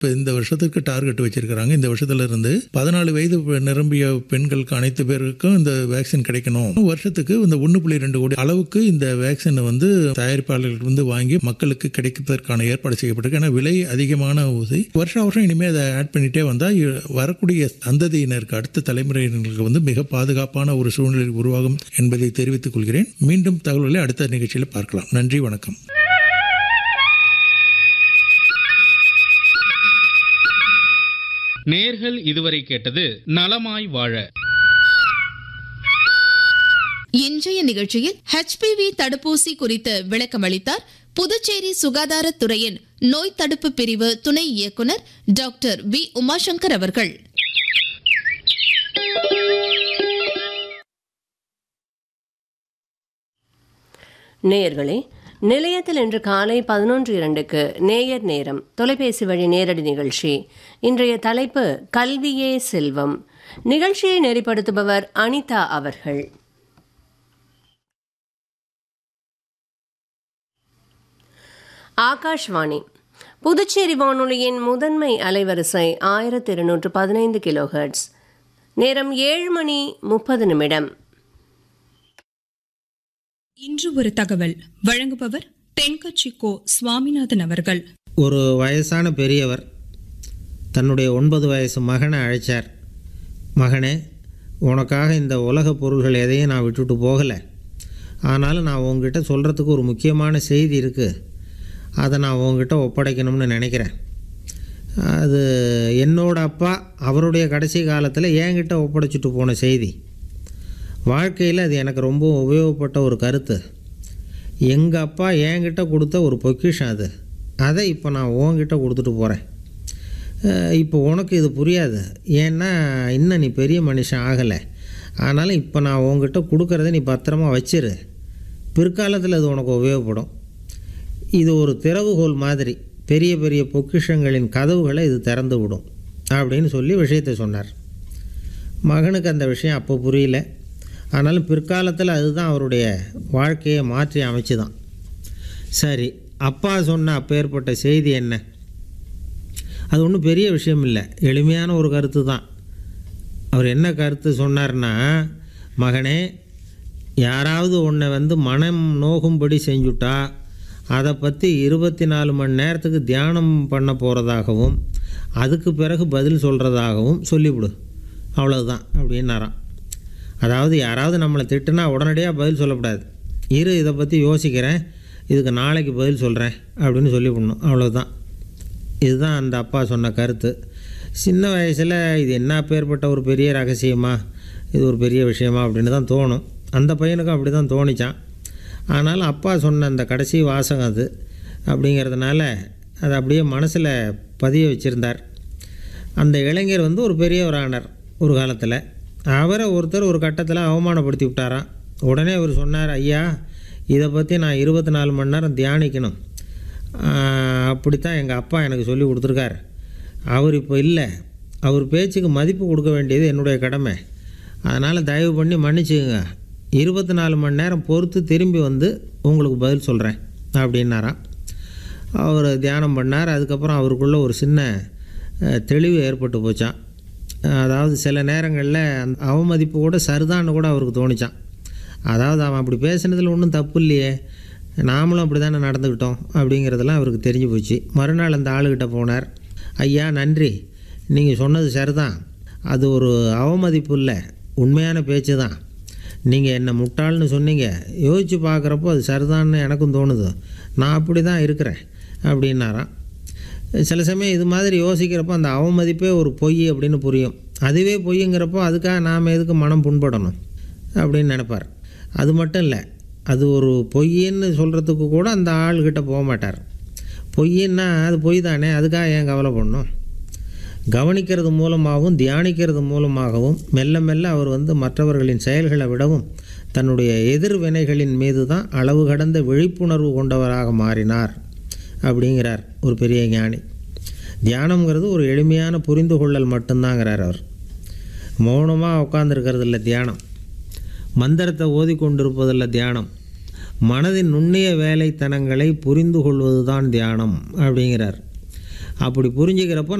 இப்போ இந்த வருஷத்துக்கு டார்கெட் வச்சிருக்கிறாங்க இந்த வருஷத்துல இருந்து பதினாலு வயது நிரம்பிய பெண்களுக்கு அனைத்து பேருக்கும் இந்த வேக்சின் கிடைக்கணும் வருஷத்துக்கு இந்த ஒன்று புள்ளி ரெண்டு கோடி அளவுக்கு இந்த வேக்சினை வந்து தயாரிப்பாளர்கள் வந்து வாங்கி மக்களுக்கு கிடைப்பதற்கான ஏற்பாடு செய்யப்பட்டிருக்கு ஏன்னா விலை அதிகமான ஊசி வருஷம் வருஷம் இனிமேல் அதை ஆட் பண்ணிட்டே வந்தால் வரக்கூடிய சந்ததியினருக்கு அடுத்த தலைமுறையினருக்கு வந்து மிக பாதுகாப்பான ஒரு சூழ்நிலை உருவாகும் என்பதை தெரிவித்துக் கொள்கிறேன் மீண்டும் தகவல்களை அடுத்த நிகழ்ச்சியில் பார்க்கலாம் நன்றி வணக்கம் நேர்கள் இதுவரை கேட்டது நலமாய் வாழ இன்றைய நிகழ்ச்சியில் ஹெச்பிவி தடுப்பூசி குறித்து விளக்கமளித்தார் புதுச்சேரி சுகாதாரத்துறையின் நோய் தடுப்பு பிரிவு துணை இயக்குனர் டாக்டர் வி உமாசங்கர் அவர்கள் நேயர்களே நிலையத்தில் இன்று காலை பதினொன்று இரண்டுக்கு நேயர் நேரம் தொலைபேசி வழி நேரடி நிகழ்ச்சி இன்றைய தலைப்பு கல்வியே செல்வம் நிகழ்ச்சியை நெறிப்படுத்துபவர் அனிதா அவர்கள் ஆகாஷ்வாணி புதுச்சேரி வானொலியின் முதன்மை அலைவரிசை ஆயிரத்தி இருநூற்று பதினைந்து கிலோஹெர்ட்ஸ் நேரம் ஏழு மணி முப்பது நிமிடம் இன்று ஒரு தகவல் வழங்குபவர் தென்கட்சி கோ சுவாமிநாதன் அவர்கள் ஒரு வயசான பெரியவர் தன்னுடைய ஒன்பது வயசு மகனை அழைச்சார் மகனே உனக்காக இந்த உலக பொருள்கள் எதையும் நான் விட்டுட்டு போகலை ஆனாலும் நான் உங்ககிட்ட சொல்கிறதுக்கு ஒரு முக்கியமான செய்தி இருக்குது அதை நான் உங்ககிட்ட ஒப்படைக்கணும்னு நினைக்கிறேன் அது என்னோட அப்பா அவருடைய கடைசி காலத்தில் என்கிட்ட ஒப்படைச்சிட்டு போன செய்தி வாழ்க்கையில் அது எனக்கு ரொம்ப உபயோகப்பட்ட ஒரு கருத்து எங்கள் அப்பா என்கிட்ட கொடுத்த ஒரு பொக்கிஷம் அது அதை இப்போ நான் உன்கிட்ட கொடுத்துட்டு போகிறேன் இப்போ உனக்கு இது புரியாது ஏன்னா இன்னும் நீ பெரிய மனுஷன் ஆகலை ஆனாலும் இப்போ நான் உன்கிட்ட கொடுக்கறத நீ பத்திரமா வச்சிரு பிற்காலத்தில் அது உனக்கு உபயோகப்படும் இது ஒரு திறவுகோல் மாதிரி பெரிய பெரிய பொக்கிஷங்களின் கதவுகளை இது திறந்து விடும் அப்படின்னு சொல்லி விஷயத்தை சொன்னார் மகனுக்கு அந்த விஷயம் அப்போ புரியல ஆனாலும் பிற்காலத்தில் அதுதான் அவருடைய வாழ்க்கையை மாற்றி அமைச்சு தான் சரி அப்பா சொன்ன அப்பேற்பட்ட செய்தி என்ன அது ஒன்றும் பெரிய விஷயம் இல்லை எளிமையான ஒரு கருத்து தான் அவர் என்ன கருத்து சொன்னார்னா மகனே யாராவது உன்னை வந்து மனம் நோகும்படி செஞ்சுட்டா அதை பற்றி இருபத்தி நாலு மணி நேரத்துக்கு தியானம் பண்ண போகிறதாகவும் அதுக்கு பிறகு பதில் சொல்கிறதாகவும் சொல்லிவிடு அவ்வளவுதான் அப்படின்னாராம் அதாவது யாராவது நம்மளை திட்டுனா உடனடியாக பதில் சொல்லக்கூடாது இரு இதை பற்றி யோசிக்கிறேன் இதுக்கு நாளைக்கு பதில் சொல்கிறேன் அப்படின்னு சொல்லிவிடணும் அவ்வளவுதான் இதுதான் அந்த அப்பா சொன்ன கருத்து சின்ன வயசில் இது என்ன பேர்பட்ட ஒரு பெரிய ரகசியமா இது ஒரு பெரிய விஷயமா அப்படின்னு தான் தோணும் அந்த பையனுக்கும் அப்படி தான் தோணிச்சான் ஆனாலும் அப்பா சொன்ன அந்த கடைசி வாசகம் அது அப்படிங்கிறதுனால அதை அப்படியே மனசில் பதிய வச்சுருந்தார் அந்த இளைஞர் வந்து ஒரு பெரியவர் ஆனார் ஒரு காலத்தில் அவரை ஒருத்தர் ஒரு கட்டத்தில் அவமானப்படுத்தி விட்டாராம் உடனே அவர் சொன்னார் ஐயா இதை பற்றி நான் இருபத்தி நாலு மணி நேரம் தியானிக்கணும் அப்படித்தான் எங்கள் அப்பா எனக்கு சொல்லி கொடுத்துருக்கார் அவர் இப்போ இல்லை அவர் பேச்சுக்கு மதிப்பு கொடுக்க வேண்டியது என்னுடைய கடமை அதனால் தயவு பண்ணி மன்னிச்சுங்க இருபத்தி நாலு மணி நேரம் பொறுத்து திரும்பி வந்து உங்களுக்கு பதில் சொல்கிறேன் அப்படின்னாராம் அவர் தியானம் பண்ணார் அதுக்கப்புறம் அவருக்குள்ளே ஒரு சின்ன தெளிவு ஏற்பட்டு போச்சான் அதாவது சில நேரங்களில் அந்த அவமதிப்பு கூட சரிதான்னு கூட அவருக்கு தோணிச்சான் அதாவது அவன் அப்படி பேசுனதில் ஒன்றும் தப்பு இல்லையே நாமளும் அப்படி தானே நடந்துக்கிட்டோம் அப்படிங்கிறதெல்லாம் அவருக்கு தெரிஞ்சு போச்சு மறுநாள் அந்த ஆளுகிட்ட போனார் ஐயா நன்றி நீங்கள் சொன்னது சரிதான் அது ஒரு அவமதிப்பு இல்லை உண்மையான பேச்சு தான் நீங்கள் என்னை முட்டாள்னு சொன்னீங்க யோசித்து பார்க்குறப்போ அது சரிதான்னு எனக்கும் தோணுது நான் அப்படி தான் இருக்கிறேன் அப்படின்னாராம் சில சமயம் இது மாதிரி யோசிக்கிறப்போ அந்த அவமதிப்பே ஒரு பொய் அப்படின்னு புரியும் அதுவே பொய்ங்கிறப்போ அதுக்காக நாம் எதுக்கு மனம் புண்படணும் அப்படின்னு நினைப்பார் அது மட்டும் இல்லை அது ஒரு பொய்ன்னு சொல்கிறதுக்கு கூட அந்த ஆள்கிட்ட போக மாட்டார் பொய்ன்னா அது பொய் தானே அதுக்காக ஏன் கவலை பண்ணணும் கவனிக்கிறது மூலமாகவும் தியானிக்கிறது மூலமாகவும் மெல்ல மெல்ல அவர் வந்து மற்றவர்களின் செயல்களை விடவும் தன்னுடைய எதிர்வினைகளின் மீது தான் அளவு கடந்த விழிப்புணர்வு கொண்டவராக மாறினார் அப்படிங்கிறார் ஒரு பெரிய ஞானி தியானம்ங்கிறது ஒரு எளிமையான புரிந்து கொள்ளல் மட்டும்தாங்கிறார் அவர் மௌனமாக உட்காந்துருக்கிறது இல்லை தியானம் மந்திரத்தை ஓதி கொண்டிருப்பதில்ல தியானம் மனதின் நுண்ணிய வேலைத்தனங்களை புரிந்து கொள்வது தான் தியானம் அப்படிங்கிறார் அப்படி புரிஞ்சுக்கிறப்போ